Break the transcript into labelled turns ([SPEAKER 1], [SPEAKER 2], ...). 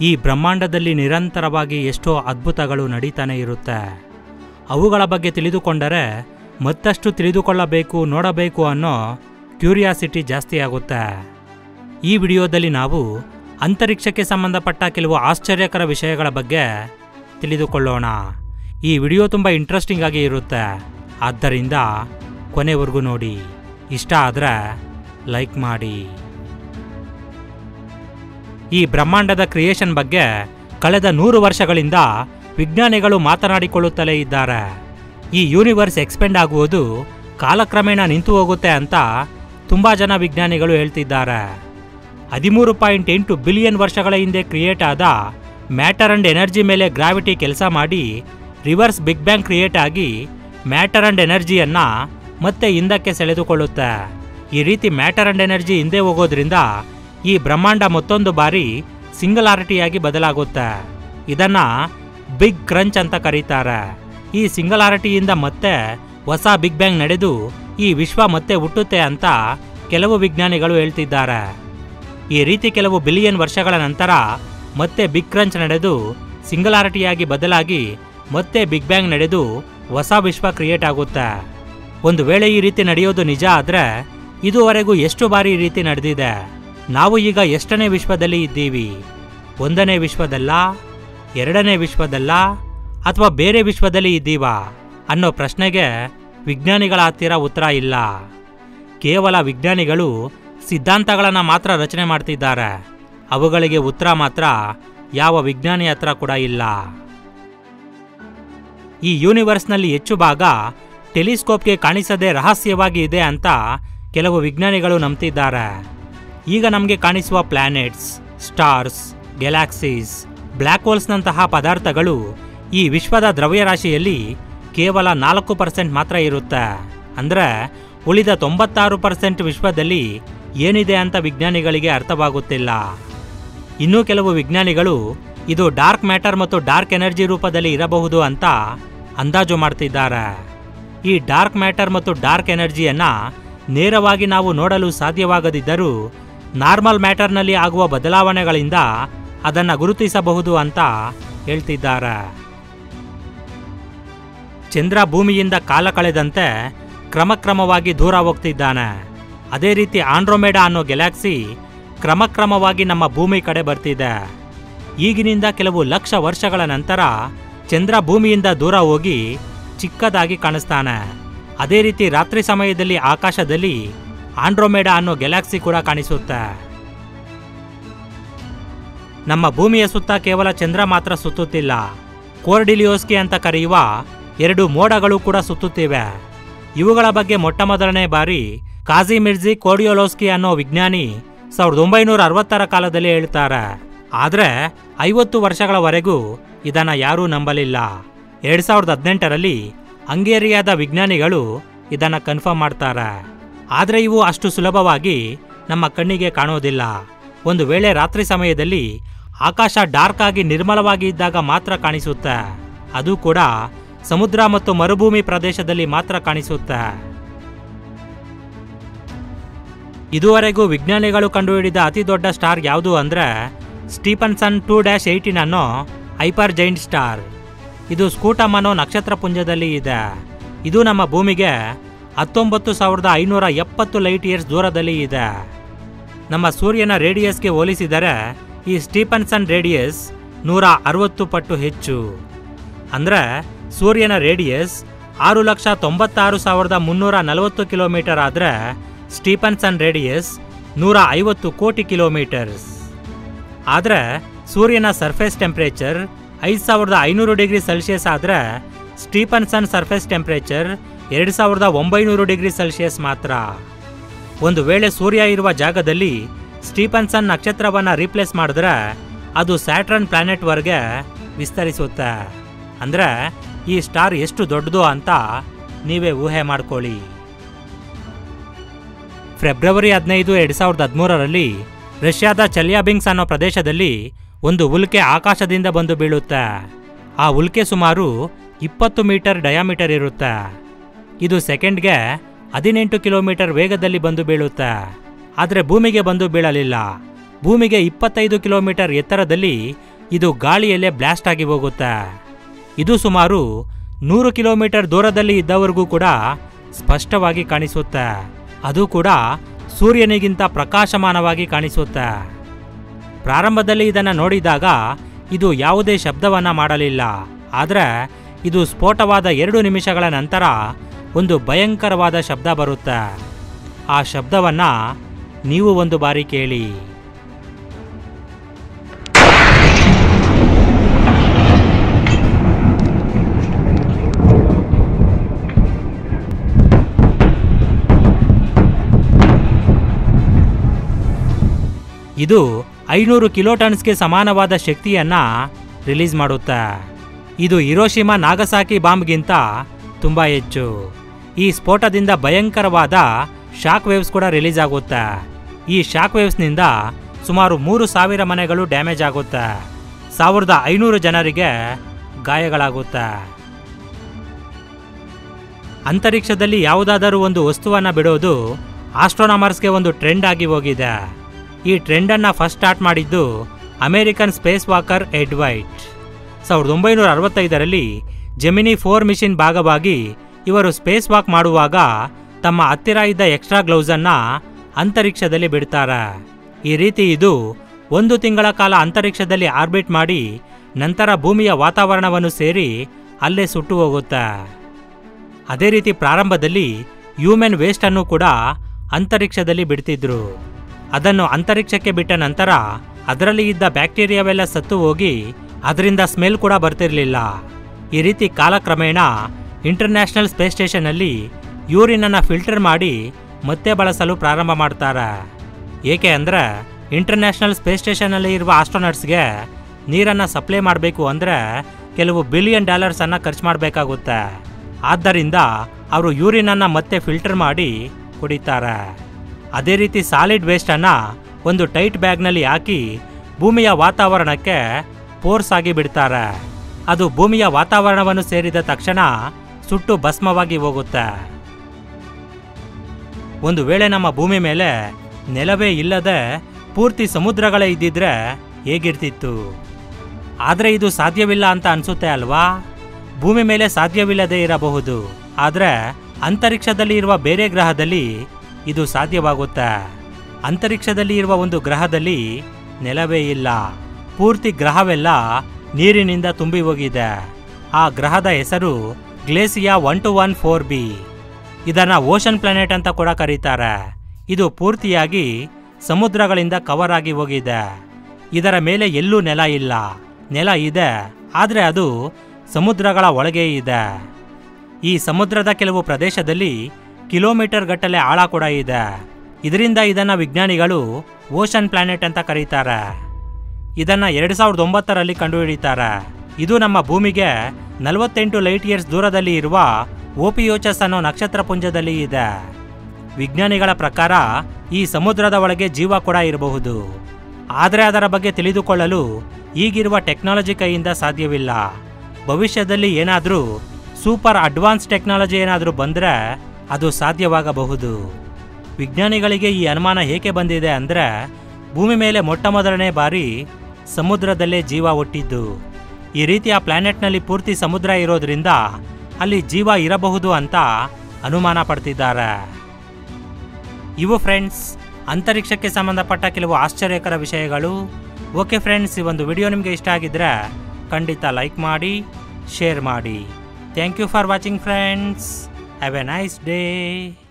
[SPEAKER 1] ಈ ಬ್ರಹ್ಮಾಂಡದಲ್ಲಿ ನಿರಂತರವಾಗಿ ಎಷ್ಟೋ ಅದ್ಭುತಗಳು ನಡೀತಾನೆ ಇರುತ್ತೆ ಅವುಗಳ ಬಗ್ಗೆ ತಿಳಿದುಕೊಂಡರೆ ಮತ್ತಷ್ಟು ತಿಳಿದುಕೊಳ್ಳಬೇಕು ನೋಡಬೇಕು ಅನ್ನೋ ಕ್ಯೂರಿಯಾಸಿಟಿ ಜಾಸ್ತಿ ಆಗುತ್ತೆ ಈ ವಿಡಿಯೋದಲ್ಲಿ ನಾವು ಅಂತರಿಕ್ಷಕ್ಕೆ ಸಂಬಂಧಪಟ್ಟ ಕೆಲವು ಆಶ್ಚರ್ಯಕರ ವಿಷಯಗಳ ಬಗ್ಗೆ ತಿಳಿದುಕೊಳ್ಳೋಣ ಈ ವಿಡಿಯೋ ತುಂಬ ಇಂಟ್ರೆಸ್ಟಿಂಗ್ ಆಗಿ ಇರುತ್ತೆ ಆದ್ದರಿಂದ ಕೊನೆವರೆಗೂ ನೋಡಿ ಇಷ್ಟ ಆದರೆ ಲೈಕ್ ಮಾಡಿ ಈ ಬ್ರಹ್ಮಾಂಡದ ಕ್ರಿಯೇಷನ್ ಬಗ್ಗೆ ಕಳೆದ ನೂರು ವರ್ಷಗಳಿಂದ ವಿಜ್ಞಾನಿಗಳು ಮಾತನಾಡಿಕೊಳ್ಳುತ್ತಲೇ ಇದ್ದಾರೆ ಈ ಯೂನಿವರ್ಸ್ ಎಕ್ಸ್ಪೆಂಡ್ ಆಗುವುದು ಕಾಲಕ್ರಮೇಣ ನಿಂತು ಹೋಗುತ್ತೆ ಅಂತ ತುಂಬ ಜನ ವಿಜ್ಞಾನಿಗಳು ಹೇಳ್ತಿದ್ದಾರೆ ಹದಿಮೂರು ಪಾಯಿಂಟ್ ಎಂಟು ಬಿಲಿಯನ್ ವರ್ಷಗಳ ಹಿಂದೆ ಕ್ರಿಯೇಟ್ ಆದ ಮ್ಯಾಟರ್ ಅಂಡ್ ಎನರ್ಜಿ ಮೇಲೆ ಗ್ರಾವಿಟಿ ಕೆಲಸ ಮಾಡಿ ರಿವರ್ಸ್ ಬಿಗ್ ಬ್ಯಾಂಗ್ ಕ್ರಿಯೇಟ್ ಆಗಿ ಮ್ಯಾಟರ್ ಅಂಡ್ ಎನರ್ಜಿಯನ್ನ ಮತ್ತೆ ಹಿಂದಕ್ಕೆ ಸೆಳೆದುಕೊಳ್ಳುತ್ತೆ ಈ ರೀತಿ ಮ್ಯಾಟರ್ ಅಂಡ್ ಎನರ್ಜಿ ಹಿಂದೆ ಹೋಗೋದ್ರಿಂದ ಈ ಬ್ರಹ್ಮಾಂಡ ಮತ್ತೊಂದು ಬಾರಿ ಸಿಂಗಲಾರಿಟಿಯಾಗಿ ಬದಲಾಗುತ್ತೆ ಇದನ್ನ ಬಿಗ್ ಕ್ರಂಚ್ ಅಂತ ಕರೀತಾರೆ ಈ ಸಿಂಗಲಾರಿಟಿಯಿಂದ ಮತ್ತೆ ಹೊಸ ಬಿಗ್ ಬ್ಯಾಂಗ್ ನಡೆದು ಈ ವಿಶ್ವ ಮತ್ತೆ ಹುಟ್ಟುತ್ತೆ ಅಂತ ಕೆಲವು ವಿಜ್ಞಾನಿಗಳು ಹೇಳ್ತಿದ್ದಾರೆ ಈ ರೀತಿ ಕೆಲವು ಬಿಲಿಯನ್ ವರ್ಷಗಳ ನಂತರ ಮತ್ತೆ ಬಿಗ್ ಕ್ರಂಚ್ ನಡೆದು ಸಿಂಗಲಾರಿಟಿಯಾಗಿ ಬದಲಾಗಿ ಮತ್ತೆ ಬಿಗ್ ಬ್ಯಾಂಗ್ ನಡೆದು ಹೊಸ ವಿಶ್ವ ಕ್ರಿಯೇಟ್ ಆಗುತ್ತೆ ಒಂದು ವೇಳೆ ಈ ರೀತಿ ನಡೆಯೋದು ನಿಜ ಆದ್ರೆ ಇದುವರೆಗೂ ಎಷ್ಟು ಬಾರಿ ಈ ರೀತಿ ನಡೆದಿದೆ ನಾವು ಈಗ ಎಷ್ಟನೇ ವಿಶ್ವದಲ್ಲಿ ಇದ್ದೀವಿ ಒಂದನೇ ವಿಶ್ವದಲ್ಲ ಎರಡನೇ ವಿಶ್ವದಲ್ಲ ಅಥವಾ ಬೇರೆ ವಿಶ್ವದಲ್ಲಿ ಇದ್ದೀವಾ ಅನ್ನೋ ಪ್ರಶ್ನೆಗೆ ವಿಜ್ಞಾನಿಗಳ ಹತ್ತಿರ ಉತ್ತರ ಇಲ್ಲ ಕೇವಲ ವಿಜ್ಞಾನಿಗಳು ಸಿದ್ಧಾಂತಗಳನ್ನು ಮಾತ್ರ ರಚನೆ ಮಾಡ್ತಿದ್ದಾರೆ ಅವುಗಳಿಗೆ ಉತ್ತರ ಮಾತ್ರ ಯಾವ ವಿಜ್ಞಾನಿ ಹತ್ರ ಕೂಡ ಇಲ್ಲ ಈ ಯೂನಿವರ್ಸ್ನಲ್ಲಿ ಹೆಚ್ಚು ಭಾಗ ಟೆಲಿಸ್ಕೋಪ್ಗೆ ಕಾಣಿಸದೆ ರಹಸ್ಯವಾಗಿ ಇದೆ ಅಂತ ಕೆಲವು ವಿಜ್ಞಾನಿಗಳು ನಂಬ್ತಿದ್ದಾರೆ ಈಗ ನಮಗೆ ಕಾಣಿಸುವ ಪ್ಲಾನೆಟ್ಸ್ ಸ್ಟಾರ್ಸ್ ಗ್ಯಾಲಾಕ್ಸೀಸ್ ಬ್ಲ್ಯಾಕ್ ಹೋಲ್ಸ್ನಂತಹ ಪದಾರ್ಥಗಳು ಈ ವಿಶ್ವದ ದ್ರವ್ಯರಾಶಿಯಲ್ಲಿ ಕೇವಲ ನಾಲ್ಕು ಪರ್ಸೆಂಟ್ ಮಾತ್ರ ಇರುತ್ತೆ ಅಂದರೆ ಉಳಿದ ತೊಂಬತ್ತಾರು ಪರ್ಸೆಂಟ್ ವಿಶ್ವದಲ್ಲಿ ಏನಿದೆ ಅಂತ ವಿಜ್ಞಾನಿಗಳಿಗೆ ಅರ್ಥವಾಗುತ್ತಿಲ್ಲ ಇನ್ನೂ ಕೆಲವು ವಿಜ್ಞಾನಿಗಳು ಇದು ಡಾರ್ಕ್ ಮ್ಯಾಟರ್ ಮತ್ತು ಡಾರ್ಕ್ ಎನರ್ಜಿ ರೂಪದಲ್ಲಿ ಇರಬಹುದು ಅಂತ ಅಂದಾಜು ಮಾಡ್ತಿದ್ದಾರೆ ಈ ಡಾರ್ಕ್ ಮ್ಯಾಟರ್ ಮತ್ತು ಡಾರ್ಕ್ ಎನರ್ಜಿಯನ್ನ ನೇರವಾಗಿ ನಾವು ನೋಡಲು ಸಾಧ್ಯವಾಗದಿದ್ದರೂ ನಾರ್ಮಲ್ ಮ್ಯಾಟರ್ನಲ್ಲಿ ಆಗುವ ಬದಲಾವಣೆಗಳಿಂದ ಅದನ್ನು ಗುರುತಿಸಬಹುದು ಅಂತ ಹೇಳ್ತಿದ್ದಾರೆ ಚಂದ್ರ ಭೂಮಿಯಿಂದ ಕಾಲ ಕಳೆದಂತೆ ಕ್ರಮಕ್ರಮವಾಗಿ ದೂರ ಹೋಗ್ತಿದ್ದಾನೆ ಅದೇ ರೀತಿ ಆಂಡ್ರೋಮೇಡಾ ಅನ್ನೋ ಗ್ಯಾಲಾಕ್ಸಿ ಕ್ರಮಕ್ರಮವಾಗಿ ನಮ್ಮ ಭೂಮಿ ಕಡೆ ಬರ್ತಿದೆ ಈಗಿನಿಂದ ಕೆಲವು ಲಕ್ಷ ವರ್ಷಗಳ ನಂತರ ಚಂದ್ರ ಭೂಮಿಯಿಂದ ದೂರ ಹೋಗಿ ಚಿಕ್ಕದಾಗಿ ಕಾಣಿಸ್ತಾನೆ ಅದೇ ರೀತಿ ರಾತ್ರಿ ಸಮಯದಲ್ಲಿ ಆಕಾಶದಲ್ಲಿ ಆಂಡ್ರೋಮೇಡಾ ಅನ್ನೋ ಗ್ಯಾಲಾಕ್ಸಿ ಕೂಡ ಕಾಣಿಸುತ್ತೆ ನಮ್ಮ ಭೂಮಿಯ ಸುತ್ತ ಕೇವಲ ಚಂದ್ರ ಮಾತ್ರ ಸುತ್ತುತ್ತಿಲ್ಲ ಕೋರ್ಡಿಲಿಯೋಸ್ಕಿ ಅಂತ ಕರೆಯುವ ಎರಡು ಮೋಡಗಳು ಕೂಡ ಸುತ್ತುತ್ತಿವೆ ಇವುಗಳ ಬಗ್ಗೆ ಮೊಟ್ಟ ಮೊದಲನೇ ಬಾರಿ ಕಾಜಿ ಮಿರ್ಜಿ ಕೋಡಿಯೋಲೋಸ್ಕಿ ಅನ್ನೋ ವಿಜ್ಞಾನಿ ಸಾವಿರದ ಒಂಬೈನೂರ ಅರವತ್ತರ ಕಾಲದಲ್ಲಿ ಹೇಳ್ತಾರೆ ಆದರೆ ಐವತ್ತು ವರ್ಷಗಳವರೆಗೂ ಇದನ್ನ ಯಾರೂ ನಂಬಲಿಲ್ಲ ಎರಡ್ ಸಾವಿರದ ಹದಿನೆಂಟರಲ್ಲಿ ಹಂಗೇರಿಯಾದ ವಿಜ್ಞಾನಿಗಳು ಇದನ್ನ ಕನ್ಫರ್ಮ್ ಮಾಡ್ತಾರೆ ಆದರೆ ಇವು ಅಷ್ಟು ಸುಲಭವಾಗಿ ನಮ್ಮ ಕಣ್ಣಿಗೆ ಕಾಣೋದಿಲ್ಲ ಒಂದು ವೇಳೆ ರಾತ್ರಿ ಸಮಯದಲ್ಲಿ ಆಕಾಶ ಡಾರ್ಕ್ ಆಗಿ ನಿರ್ಮಲವಾಗಿ ಇದ್ದಾಗ ಮಾತ್ರ ಕಾಣಿಸುತ್ತೆ ಅದು ಕೂಡ ಸಮುದ್ರ ಮತ್ತು ಮರುಭೂಮಿ ಪ್ರದೇಶದಲ್ಲಿ ಮಾತ್ರ ಕಾಣಿಸುತ್ತೆ ಇದುವರೆಗೂ ವಿಜ್ಞಾನಿಗಳು ಕಂಡುಹಿಡಿದ ಅತಿ ದೊಡ್ಡ ಸ್ಟಾರ್ ಯಾವುದು ಅಂದ್ರೆ ಸ್ಟೀಫನ್ಸನ್ ಟೂ ಡ್ಯಾಶ್ ಏಯ್ಟೀನ್ ಅನ್ನೋ ಹೈಪರ್ ಜೈಂಟ್ ಸ್ಟಾರ್ ಇದು ಸ್ಕೂಟಮ್ ಅನ್ನೋ ನಕ್ಷತ್ರ ಪುಂಜದಲ್ಲಿ ಇದೆ ಇದು ನಮ್ಮ ಭೂಮಿಗೆ ಹತ್ತೊಂಬತ್ತು ಸಾವಿರದ ಐನೂರ ಎಪ್ಪತ್ತು ಲೈಟ್ ಇಯರ್ಸ್ ದೂರದಲ್ಲಿ ಇದೆ ನಮ್ಮ ಸೂರ್ಯನ ರೇಡಿಯಸ್ಗೆ ಹೋಲಿಸಿದರೆ ಈ ಸ್ಟೀಫನ್ಸನ್ ರೇಡಿಯಸ್ ನೂರ ಅರವತ್ತು ಪಟ್ಟು ಹೆಚ್ಚು ಅಂದರೆ ಸೂರ್ಯನ ರೇಡಿಯಸ್ ಆರು ಲಕ್ಷ ತೊಂಬತ್ತಾರು ಸಾವಿರದ ಮುನ್ನೂರ ನಲವತ್ತು ಕಿಲೋಮೀಟರ್ ಆದರೆ ಸ್ಟೀಫನ್ಸನ್ ರೇಡಿಯಸ್ ನೂರ ಐವತ್ತು ಕೋಟಿ ಕಿಲೋಮೀಟರ್ಸ್ ಆದರೆ ಸೂರ್ಯನ ಸರ್ಫೇಸ್ ಟೆಂಪ್ರೇಚರ್ ಐದು ಸಾವಿರದ ಐನೂರು ಡಿಗ್ರಿ ಸೆಲ್ಸಿಯಸ್ ಆದರೆ ಸ್ಟೀಫನ್ಸನ್ ಸರ್ಫೇಸ್ ಟೆಂಪ್ರೇಚರ್ ಎರಡು ಸಾವಿರದ ಒಂಬೈನೂರು ಡಿಗ್ರಿ ಸೆಲ್ಸಿಯಸ್ ಮಾತ್ರ ಒಂದು ವೇಳೆ ಸೂರ್ಯ ಇರುವ ಜಾಗದಲ್ಲಿ ಸ್ಟೀಫನ್ಸನ್ ನಕ್ಷತ್ರವನ್ನು ರೀಪ್ಲೇಸ್ ಮಾಡಿದ್ರೆ ಅದು ಸ್ಯಾಟ್ರನ್ ಪ್ಲಾನೆಟ್ವರೆಗೆ ವಿಸ್ತರಿಸುತ್ತೆ ಅಂದರೆ ಈ ಸ್ಟಾರ್ ಎಷ್ಟು ದೊಡ್ಡದು ಅಂತ ನೀವೇ ಊಹೆ ಮಾಡ್ಕೊಳ್ಳಿ ಫೆಬ್ರವರಿ ಹದಿನೈದು ಎರಡು ಸಾವಿರದ ಹದಿಮೂರರಲ್ಲಿ ರಷ್ಯಾದ ಚಲ್ಯಾಬಿಂಗ್ಸ್ ಅನ್ನೋ ಪ್ರದೇಶದಲ್ಲಿ ಒಂದು ಉಲ್ಕೆ ಆಕಾಶದಿಂದ ಬಂದು ಬೀಳುತ್ತೆ ಆ ಉಲ್ಕೆ ಸುಮಾರು ಇಪ್ಪತ್ತು ಮೀಟರ್ ಡಯಾಮೀಟರ್ ಇರುತ್ತೆ ಇದು ಸೆಕೆಂಡ್ಗೆ ಹದಿನೆಂಟು ಕಿಲೋಮೀಟರ್ ವೇಗದಲ್ಲಿ ಬಂದು ಬೀಳುತ್ತೆ ಆದರೆ ಭೂಮಿಗೆ ಬಂದು ಬೀಳಲಿಲ್ಲ ಭೂಮಿಗೆ ಇಪ್ಪತ್ತೈದು ಕಿಲೋಮೀಟರ್ ಎತ್ತರದಲ್ಲಿ ಇದು ಗಾಳಿಯಲ್ಲೇ ಬ್ಲಾಸ್ಟ್ ಆಗಿ ಹೋಗುತ್ತೆ ಇದು ಸುಮಾರು ನೂರು ಕಿಲೋಮೀಟರ್ ದೂರದಲ್ಲಿ ಇದ್ದವರಿಗೂ ಕೂಡ ಸ್ಪಷ್ಟವಾಗಿ ಕಾಣಿಸುತ್ತೆ ಅದು ಕೂಡ ಸೂರ್ಯನಿಗಿಂತ ಪ್ರಕಾಶಮಾನವಾಗಿ ಕಾಣಿಸುತ್ತೆ ಪ್ರಾರಂಭದಲ್ಲಿ ಇದನ್ನು ನೋಡಿದಾಗ ಇದು ಯಾವುದೇ ಶಬ್ದವನ್ನ ಮಾಡಲಿಲ್ಲ ಆದರೆ ಇದು ಸ್ಫೋಟವಾದ ಎರಡು ನಿಮಿಷಗಳ ನಂತರ ಒಂದು ಭಯಂಕರವಾದ ಶಬ್ದ ಬರುತ್ತೆ ಆ ಶಬ್ದವನ್ನ ನೀವು ಒಂದು ಬಾರಿ ಕೇಳಿ ಇದು ಐನೂರು ಕಿಲೋಟನ್ಸ್ಗೆ ಸಮಾನವಾದ ಶಕ್ತಿಯನ್ನ ರಿಲೀಸ್ ಮಾಡುತ್ತೆ ಇದು ಹಿರೋಶಿಮಾ ನಾಗಸಾಕಿ ಬಾಂಬ್ಗಿಂತ ತುಂಬ ಹೆಚ್ಚು ಈ ಸ್ಫೋಟದಿಂದ ಭಯಂಕರವಾದ ಶಾಕ್ ವೇವ್ಸ್ ಕೂಡ ರಿಲೀಸ್ ಆಗುತ್ತೆ ಈ ಶಾಕ್ ವೇವ್ಸ್ನಿಂದ ಸುಮಾರು ಮೂರು ಸಾವಿರ ಮನೆಗಳು ಡ್ಯಾಮೇಜ್ ಆಗುತ್ತೆ ಸಾವಿರದ ಐನೂರು ಜನರಿಗೆ ಗಾಯಗಳಾಗುತ್ತೆ ಅಂತರಿಕ್ಷದಲ್ಲಿ ಯಾವುದಾದರೂ ಒಂದು ವಸ್ತುವನ್ನು ಬಿಡೋದು ಆಸ್ಟ್ರೋನಾಮರ್ಸ್ಗೆ ಒಂದು ಟ್ರೆಂಡ್ ಆಗಿ ಹೋಗಿದೆ ಈ ಟ್ರೆಂಡನ್ನು ಫಸ್ಟ್ ಸ್ಟಾರ್ಟ್ ಮಾಡಿದ್ದು American space walker Ed White ಸಾವಿರದ ಒಂಬೈನೂರ ಅರವತ್ತೈದರಲ್ಲಿ ಜೆಮಿನಿ ಫೋರ್ ಮಿಷಿನ್ ಭಾಗವಾಗಿ ಇವರು ಸ್ಪೇಸ್ ವಾಕ್ ಮಾಡುವಾಗ ತಮ್ಮ ಹತ್ತಿರ ಇದ್ದ ಎಕ್ಸ್ಟ್ರಾ ಗ್ಲೌಸನ್ನು ಅಂತರಿಕ್ಷದಲ್ಲಿ ಬಿಡ್ತಾರೆ ಈ ರೀತಿ ಇದು ಒಂದು ತಿಂಗಳ ಕಾಲ ಅಂತರಿಕ್ಷದಲ್ಲಿ ಆರ್ಬಿಟ್ ಮಾಡಿ ನಂತರ ಭೂಮಿಯ ವಾತಾವರಣವನ್ನು ಸೇರಿ ಅಲ್ಲೇ ಸುಟ್ಟು ಹೋಗುತ್ತೆ ಅದೇ ರೀತಿ ಪ್ರಾರಂಭದಲ್ಲಿ ಹ್ಯೂಮನ್ ವೇಸ್ಟ್ ಅನ್ನು ಕೂಡ ಅಂತರಿಕ್ಷದಲ್ಲಿ ಬಿಡ್ತಿದ್ರು ಅದನ್ನು ಅಂತರಿಕ್ಷಕ್ಕೆ ಬಿಟ್ಟ ನಂತರ ಅದರಲ್ಲಿ ಇದ್ದ ಬ್ಯಾಕ್ಟೀರಿಯಾವೆಲ್ಲ ಸತ್ತು ಹೋಗಿ ಅದರಿಂದ ಸ್ಮೆಲ್ ಕೂಡ ಬರ್ತಿರ್ಲಿಲ್ಲ ಈ ರೀತಿ ಕಾಲಕ್ರಮೇಣ ಇಂಟರ್ನ್ಯಾಷನಲ್ ಸ್ಪೇಸ್ ಸ್ಟೇಷನ್ನಲ್ಲಿ ಯೂರಿನನ್ನು ಫಿಲ್ಟರ್ ಮಾಡಿ ಮತ್ತೆ ಬಳಸಲು ಪ್ರಾರಂಭ ಮಾಡ್ತಾರೆ ಏಕೆ ಅಂದರೆ ಇಂಟರ್ನ್ಯಾಷನಲ್ ಸ್ಪೇಸ್ ಸ್ಟೇಷನ್ನಲ್ಲಿ ಇರುವ ಆಸ್ಟ್ರೋನಟ್ಸ್ಗೆ ನೀರನ್ನು ಸಪ್ಲೈ ಮಾಡಬೇಕು ಅಂದರೆ ಕೆಲವು ಬಿಲಿಯನ್ ಡಾಲರ್ಸನ್ನು ಖರ್ಚು ಮಾಡಬೇಕಾಗುತ್ತೆ ಆದ್ದರಿಂದ ಅವರು ಯೂರಿನನ್ನು ಮತ್ತೆ ಫಿಲ್ಟರ್ ಮಾಡಿ ಕುಡಿತಾರೆ ಅದೇ ರೀತಿ ಸಾಲಿಡ್ ವೇಸ್ಟನ್ನು ಒಂದು ಟೈಟ್ ಬ್ಯಾಗ್ನಲ್ಲಿ ಹಾಕಿ ಭೂಮಿಯ ವಾತಾವರಣಕ್ಕೆ ಫೋರ್ಸ್ ಆಗಿ ಬಿಡ್ತಾರೆ ಅದು ಭೂಮಿಯ ವಾತಾವರಣವನ್ನು ಸೇರಿದ ತಕ್ಷಣ ಸುಟ್ಟು ಭಸ್ಮವಾಗಿ ಹೋಗುತ್ತೆ ಒಂದು ವೇಳೆ ನಮ್ಮ ಭೂಮಿ ಮೇಲೆ ನೆಲವೇ ಇಲ್ಲದೆ ಪೂರ್ತಿ ಸಮುದ್ರಗಳೇ ಇದ್ದಿದ್ರೆ ಹೇಗಿರ್ತಿತ್ತು ಆದರೆ ಇದು ಸಾಧ್ಯವಿಲ್ಲ ಅಂತ ಅನ್ಸುತ್ತೆ ಅಲ್ವಾ ಭೂಮಿ ಮೇಲೆ ಸಾಧ್ಯವಿಲ್ಲದೆ ಇರಬಹುದು ಆದರೆ ಅಂತರಿಕ್ಷದಲ್ಲಿ ಇರುವ ಬೇರೆ ಗ್ರಹದಲ್ಲಿ ಇದು ಸಾಧ್ಯವಾಗುತ್ತೆ ಅಂತರಿಕ್ಷದಲ್ಲಿ ಇರುವ ಒಂದು ಗ್ರಹದಲ್ಲಿ ನೆಲವೇ ಇಲ್ಲ ಪೂರ್ತಿ ಗ್ರಹವೆಲ್ಲ ನೀರಿನಿಂದ ತುಂಬಿ ಹೋಗಿದೆ ಆ ಗ್ರಹದ ಹೆಸರು Gliese one two one four B ಇದನ್ನ ಓಷನ್ ಪ್ಲಾನೆಟ್ ಅಂತ ಕೂಡ ಕರೀತಾರೆ ಇದು ಪೂರ್ತಿಯಾಗಿ ಸಮುದ್ರಗಳಿಂದ ಕವರ್ ಆಗಿ ಹೋಗಿದೆ ಇದರ ಮೇಲೆ ಎಲ್ಲೂ ನೆಲ ಇಲ್ಲ ನೆಲ ಇದೆ ಆದರೆ ಅದು ಸಮುದ್ರಗಳ ಒಳಗೆ ಇದೆ ಈ ಸಮುದ್ರದ ಕೆಲವು ಪ್ರದೇಶದಲ್ಲಿ ಕಿಲೋಮೀಟರ್ ಗಟ್ಟಲೆ ಆಳ ಕೂಡ ಇದೆ ಇದರಿಂದ ಇದನ್ನ ವಿಜ್ಞಾನಿಗಳು ಓಷನ್ ಪ್ಲಾನೆಟ್ ಅಂತ ಕರೀತಾರೆ ಇದನ್ನ ಎರಡ್ ಸಾವಿರದ ಒಂಬತ್ತರಲ್ಲಿ ಕಂಡುಹಿಡಿತಾರೆ ಇದು ನಮ್ಮ ಭೂಮಿಗೆ ನಲವತ್ತೆಂಟು ಲೈಟ್ ಇಯರ್ಸ್ ದೂರದಲ್ಲಿ ಇರುವ ಓಪಿಯೋಚಸ್ ಅನ್ನೋ ನಕ್ಷತ್ರ ಪುಂಜದಲ್ಲಿ ಇದೆ ವಿಜ್ಞಾನಿಗಳ ಪ್ರಕಾರ ಈ ಸಮುದ್ರದ ಒಳಗೆ ಜೀವ ಕೂಡ ಇರಬಹುದು ಆದರೆ ಅದರ ಬಗ್ಗೆ ತಿಳಿದುಕೊಳ್ಳಲು ಈಗಿರುವ ಟೆಕ್ನಾಲಜಿ ಕೈಯಿಂದ ಸಾಧ್ಯವಿಲ್ಲ ಭವಿಷ್ಯದಲ್ಲಿ ಏನಾದರೂ ಸೂಪರ್ ಅಡ್ವಾನ್ಸ್ ಟೆಕ್ನಾಲಜಿ ಏನಾದರೂ ಬಂದರೆ ಅದು ಸಾಧ್ಯವಾಗಬಹುದು ವಿಜ್ಞಾನಿಗಳಿಗೆ ಈ ಅನುಮಾನ ಏಕೆ ಬಂದಿದೆ ಅಂದರೆ ಭೂಮಿ ಮೇಲೆ ಮೊಟ್ಟ ಮೊದಲನೇ ಬಾರಿ ಸಮುದ್ರದಲ್ಲೇ ಜೀವ ಹುಟ್ಟಿದ್ದು ಈ ರೀತಿಯ ಪ್ಲಾನೆಟ್ನಲ್ಲಿ ಪೂರ್ತಿ ಸಮುದ್ರ ಇರೋದ್ರಿಂದ ಅಲ್ಲಿ ಜೀವ ಇರಬಹುದು ಅಂತ ಅನುಮಾನ ಪಡ್ತಿದ್ದಾರೆ ಇವು ಫ್ರೆಂಡ್ಸ್ ಅಂತರಿಕ್ಷಕ್ಕೆ ಸಂಬಂಧಪಟ್ಟ ಕೆಲವು ಆಶ್ಚರ್ಯಕರ ವಿಷಯಗಳು ಓಕೆ ಫ್ರೆಂಡ್ಸ್ ಈ ಒಂದು ವಿಡಿಯೋ ನಿಮಗೆ ಇಷ್ಟ ಆಗಿದ್ರೆ ಖಂಡಿತ ಲೈಕ್ ಮಾಡಿ ಶೇರ್ ಮಾಡಿ thank you for watching friends have a nice day